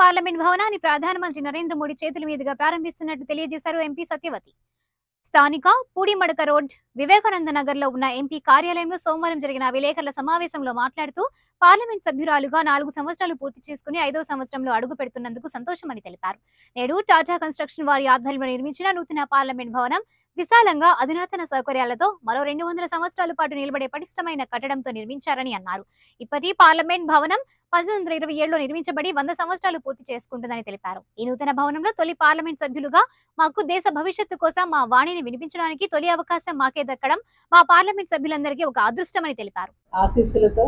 parliament భవనాన్ని ప్రధానమంత్రి నరేంద్ర మోడీ చేతుల మీదుగా ప్రారంభిస్తున్నట్లు తెలియజేశారు ఎంపీ సత్యవతి స్థానిక పూడిమడక రోడ్ వివేకానంద నగర్ లో ఉన్న ఎంపీ కార్యాలయంలో సోమవారం జరిగిన విలేకరుల సమావేశంలో మాట్లాడుతూ పార్లమెంట్ సభ్యురాలుగా నాలుగు సంవత్సరాలు పూర్తి చేసుకుని ఐదో సంవత్సరంలో అడుగు పెడుతున్నందుకు సంతోషమని తెలిపారు నేడు టాటా కన్స్ట్రక్షన్ వారి ఆధ్వర్యంలో నిర్మించిన నూతన పార్లమెంట్ భవనం విశాలంగా అధునాతన సౌకర్యాలతో మరో రెండు వందల సంవత్సరాల పాటు నిలబడే పటిష్టమైన కట్టడంతో నిర్మించారని అన్నారు ఇప్పటి పార్లమెంట్ భవనం పంతొమ్మిది వందల ఇరవై ఏడులో నిర్మించబడి వంద సంవత్సరాలు పూర్తి చేసుకుంటుందని తెలిపారు ఈ నూతన భవనంలో తొలి పార్లమెంట్ సభ్యులుగా మాకు దేశ భవిష్యత్తు కోసం మా వాణిని వినిపించడానికి తొలి అవకాశం మాకే దక్కడం మా పార్లమెంట్ సభ్యులందరికీ ఒక అదృష్టమని తెలిపారు ఆశీస్సులతో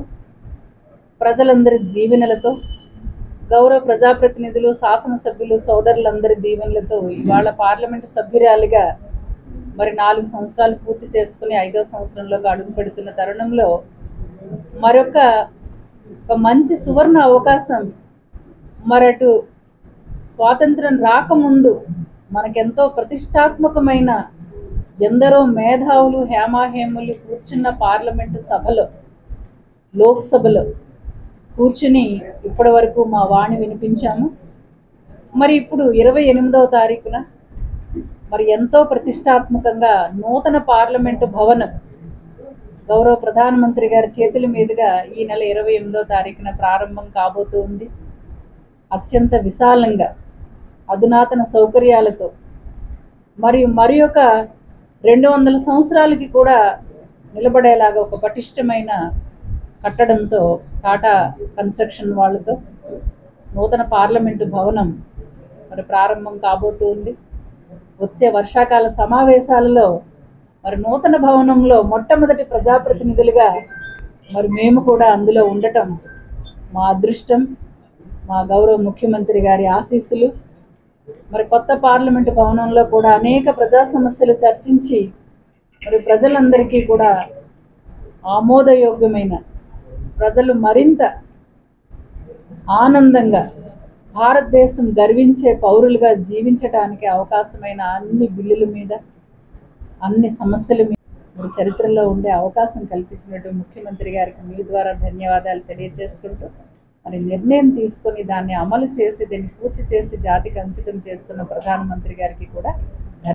ప్రజలందరి దీవెనలతో గౌరవ ప్రజాప్రతినిధులు శాసనసభ్యులు సోదరులందరి దీవెనలతో ఇవాళ పార్లమెంటు సభ్యురాలిగా మరి నాలుగు సంవత్సరాలు పూర్తి చేసుకుని ఐదో సంవత్సరంలోకి అడుగు పెడుతున్న తరుణంలో మరొక ఒక మంచి సువర్ణ అవకాశం మరటు స్వాతంత్రం రాకముందు మనకెంతో ప్రతిష్టాత్మకమైన ఎందరో మేధావులు హేమాహేములు కూర్చున్న పార్లమెంటు సభలో లోక్సభలో కూర్చుని ఇప్పటి వరకు మా వాణి వినిపించాము మరి ఇప్పుడు ఇరవై ఎనిమిదవ తారీఖున మరి ఎంతో ప్రతిష్టాత్మకంగా నూతన పార్లమెంటు భవనం గౌరవ ప్రధానమంత్రి గారి చేతుల మీదుగా ఈ నెల ఇరవై ఎనిమిదో తారీఖున ప్రారంభం కాబోతూ ఉంది అత్యంత విశాలంగా అధునాతన సౌకర్యాలతో మరియు మరి ఒక రెండు వందల సంవత్సరాలకి కూడా నిలబడేలాగా ఒక పటిష్టమైన కట్టడంతో టాటా కన్స్ట్రక్షన్ వాళ్ళతో నూతన పార్లమెంటు భవనం మరి ప్రారంభం కాబోతుంది వచ్చే వర్షాకాల సమావేశాలలో మరి నూతన భవనంలో మొట్టమొదటి ప్రజాప్రతినిధులుగా మరి మేము కూడా అందులో ఉండటం మా అదృష్టం మా గౌరవ ముఖ్యమంత్రి గారి ఆశీస్సులు మరి కొత్త పార్లమెంటు భవనంలో కూడా అనేక ప్రజా సమస్యలు చర్చించి మరి ప్రజలందరికీ కూడా ఆమోదయోగ్యమైన ప్రజలు మరింత ఆనందంగా భారతదేశం గర్వించే పౌరులుగా జీవించడానికి అవకాశమైన అన్ని బిల్లుల మీద అన్ని సమస్యల మీద మరి చరిత్రలో ఉండే అవకాశం కల్పించినట్టు ముఖ్యమంత్రి గారికి మీ ద్వారా ధన్యవాదాలు తెలియజేసుకుంటూ మరి నిర్ణయం తీసుకొని దాన్ని అమలు చేసి దీన్ని పూర్తి చేసి జాతికి అంకితం చేస్తున్న ప్రధానమంత్రి గారికి కూడా